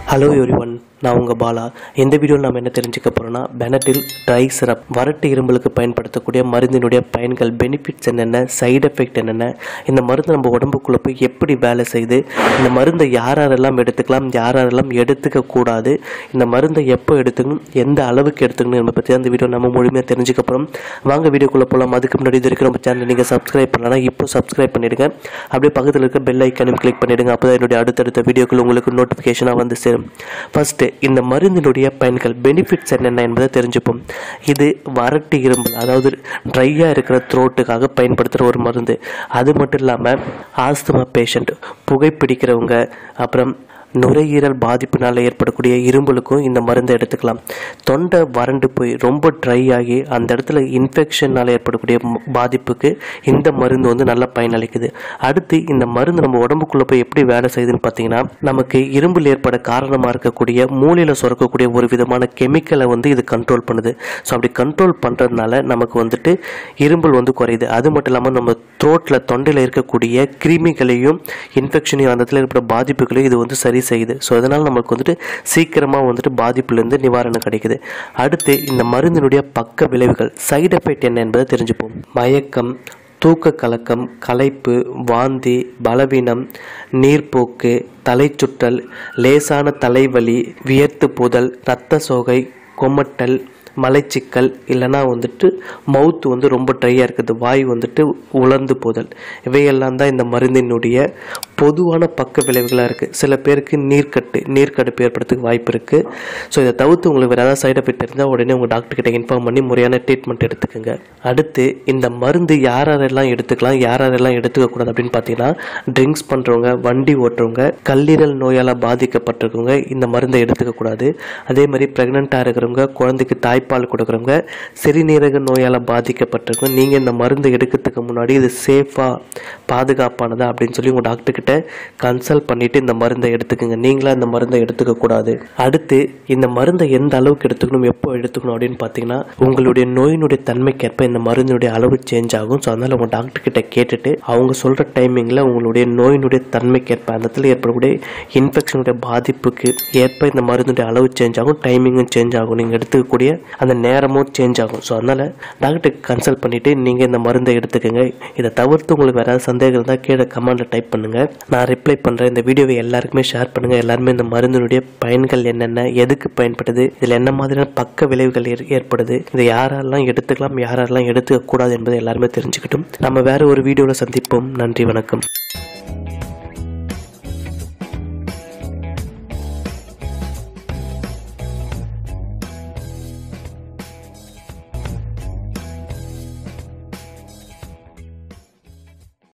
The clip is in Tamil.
ஹலோ எவ்ரிவன் நான் உங்கள் பாலா இந்த வீடியோவில் நம்ம என்ன தெரிஞ்சுக்க போகிறோம்னா பெனடில் ட்ரை சிரப் வறட்டு இரும்பலுக்கு பயன்படுத்தக்கூடிய மருந்தினுடைய பயன்கள் பெனிஃபிட்ஸ் என்னென்ன சைடு எஃபெக்ட் என்னென்ன இந்த மருந்து நம்ம உடம்புக்குள்ளே போய் எப்படி வேலை செய்யுது இந்த மருந்தை யார் யாரெல்லாம் எடுத்துக்கலாம் யார் யாரெல்லாம் எடுத்துக்க கூடாது இந்த மருந்தை எப்போ எடுத்துக்கணும் எந்த அளவுக்கு எடுத்துக்கணும் என்பதை பற்றி அந்த வீடியோ நம்ம முழுமையாக தெரிஞ்சுக்க போகிறோம் வாங்க வீடியோக்குள்ளே போகலாம் அதுக்கு முன்னாடி இது இருக்கிற நம்ம சேனல் நீங்கள் சப்ஸ்கிரைப் பண்ணலாம் இப்போ சப்ஸ்கிரைப் பண்ணிடுங்க அப்படியே பக்கத்தில் இருக்க பெல் ஐக்கனையும் கிளிக் பண்ணிடுங்க அப்போ தான் என்னுடைய அடுத்தடுத்த வீடியோக்கள் உங்களுக்கு நோட்டிஃபிகேஷனாக வந்து சேரும் ஃபஸ்ட்டு இந்த மருந்தினுடைய பயன்கள் பெனிஃபிட்ஸ் என்னென்ன என்பதை தெரிஞ்சுப்போம் இது வறட்டு இரும்பல் அதாவது ட்ரையாக இருக்கிற த்ரோட்டுக்காக பயன்படுத்துகிற ஒரு மருந்து அது மட்டும் இல்லாமல் ஆஸ்துமா பேஷண்ட் புகைப்பிடிக்கிறவங்க அப்புறம் நுரையீரல் பாதிப்பினால் ஏற்படக்கூடிய இரும்பலுக்கும் இந்த மருந்தை எடுத்துக்கலாம் தொண்டை வறண்டு போய் ரொம்ப ட்ரை ஆகி அந்த இடத்துல இன்ஃபெக்ஷனால் ஏற்படக்கூடிய ம- பாதிப்புக்கு இந்த மருந்து வந்து நல்ல பயனளிக்குது அடுத்து இந்த மருந்து நம்ம உடம்புக்குள்ளே போய் எப்படி வேலை செய்யுதுன்னு பார்த்தீங்கன்னா நமக்கு இரும்பல் ஏற்பட காரணமாக இருக்கக்கூடிய மூளையில் சுரக்கக்கூடிய ஒரு விதமான கெமிக்கலை வந்து இது கண்ட்ரோல் பண்ணுது ஸோ அப்படி கண்ட்ரோல் பண்ணுறதுனால நமக்கு வந்துட்டு இரும்பல் வந்து குறையுது அது மட்டும் இல்லாமல் நம்ம த்ரோட்டில் தொண்டையில் இருக்கக்கூடிய கிருமிகளையும் இன்ஃபெக்ஷனையும் அந்த இடத்துல ஏற்பட பாதிப்புகளையும் இது வந்து சரி செய்யுது ஸோ அதனால் நமக்கு வந்துட்டு சீக்கிரமாக வந்துட்டு பாதிப்புலேருந்து நிவாரணம் கிடைக்குது அடுத்து இந்த மருந்தினுடைய பக்க விளைவுகள் சைடு எஃபெக்ட் என்ன என்பதை தெரிஞ்சுப்போம் மயக்கம் தூக்க கலக்கம் களைப்பு வாந்தி பலவீனம் நீர்ப்போக்கு தலைச்சுற்றல் லேசான தலைவலி வியர்த்து புதல் இரத்த சோகை கொமட்டல் மலைச்சிக்கல் இல்லைன்னா வந்துட்டு மவுத் வந்து ரொம்ப ட்ரையாக இருக்குது வாய் வந்துட்டு உலர்ந்து போதல் இவையெல்லாம் தான் இந்த மருந்தினுடைய பொதுவான பக்க விளைவுகளாக இருக்குது சில பேருக்கு நீர்க்கட்டு நீர்க்கடுப்பு ஏற்படுறதுக்கு வாய்ப்பு இருக்குது ஸோ இதை தவிர்த்து உங்களுக்கு வேறு ஏதாவது சைடு எஃபெக்ட் இருந்தால் உடனே உங்கள் டாக்டர் கிட்ட இன்ஃபார்ம் பண்ணி முறையான ட்ரீட்மெண்ட் எடுத்துக்கோங்க அடுத்து இந்த மருந்து யார் யாரெல்லாம் எடுத்துக்கலாம் யார் யாரெல்லாம் எடுத்துக்கக்கூடாது அப்படின்னு பார்த்தீங்கன்னா ட்ரிங்க்ஸ் பண்ணுறவங்க வண்டி ஓட்டுறவங்க கல்லீரல் நோயால் பாதிக்கப்பட்டிருக்கவங்க இந்த மருந்தை எடுத்துக்கக்கூடாது அதே மாதிரி ப்ரெக்னெண்ட்டாக இருக்கிறவங்க குழந்தைக்கு தாய்ப்பால் கொடுக்குறவங்க சிறுநீரக நோயால் பாதிக்கப்பட்டிருக்கவங்க நீங்கள் இந்த மருந்து எடுக்கிறதுக்கு முன்னாடி இது சேஃபாக பாதுகாப்பானதா அப்படின்னு சொல்லி உங்கள் டாக்டர் கிட்ட கன்சல்ட் பண்ணிட்டு இந்த மருந்தை எடுத்துக்கோங்க நீங்களா இந்த மருந்தை எடுத்துக்க கூடாது அடுத்து இந்த மருந்தை எந்த அளவுக்கு எடுத்துக்கணும் எப்போ எடுத்துக்கணும் அப்படின்னு பார்த்தீங்கன்னா உங்களுடைய நோயினுடைய தன்மைக்கேற்ப இந்த மருந்தினுடைய அளவு சேஞ்ச் ஆகும் ஸோ அதனால் உங்கள் டாக்டர் கிட்ட கேட்டுட்டு அவங்க சொல்கிற டைமிங்கில் உங்களுடைய நோயினுடைய தன்மைக்கேற்ப அந்த இடத்துல ஏற்படக்கூடிய இன்ஃபெக்ஷனுடைய பாதிப்புக்கு ஏற்ப இந்த மருந்துடைய அளவு சேஞ்ச் ஆகும் டைமிங்கும் சேஞ்ச் ஆகும் நீங்கள் எடுத்துக்கக்கூடிய அந்த நேரமும் சேஞ்ச் ஆகும் ஸோ அதனால் டாக்டர் கன்சல்ட் பண்ணிவிட்டு நீங்கள் இந்த மருந்தை எடுத்துக்கோங்க இதை தவிர்த்து உங்களுக்கு வேறு ஏதாவது சந்தேகம் இருந்தால் கீழே கமெண்ட்டில் டைப் பண்ணுங்கள் நான் ரிப்ளை பண்ணுறேன் இந்த வீடியோவை எல்லாருக்குமே ஷேர் பண்ணுங்கள் எல்லாருமே இந்த மருந்தினுடைய பயன்கள் என்னென்ன எதுக்கு பயன்படுது இதில் என்ன மாதிரியான பக்க விளைவுகள் ஏற்- ஏற்படுது இதை யாரெல்லாம் எடுத்துக்கலாம் யாரெல்லாம் எடுத்துக்க கூடாது என்பதை எல்லாருமே தெரிஞ்சுக்கிட்டும் நம்ம வேற ஒரு வீடியோவில் சந்திப்போம் நன்றி வணக்கம்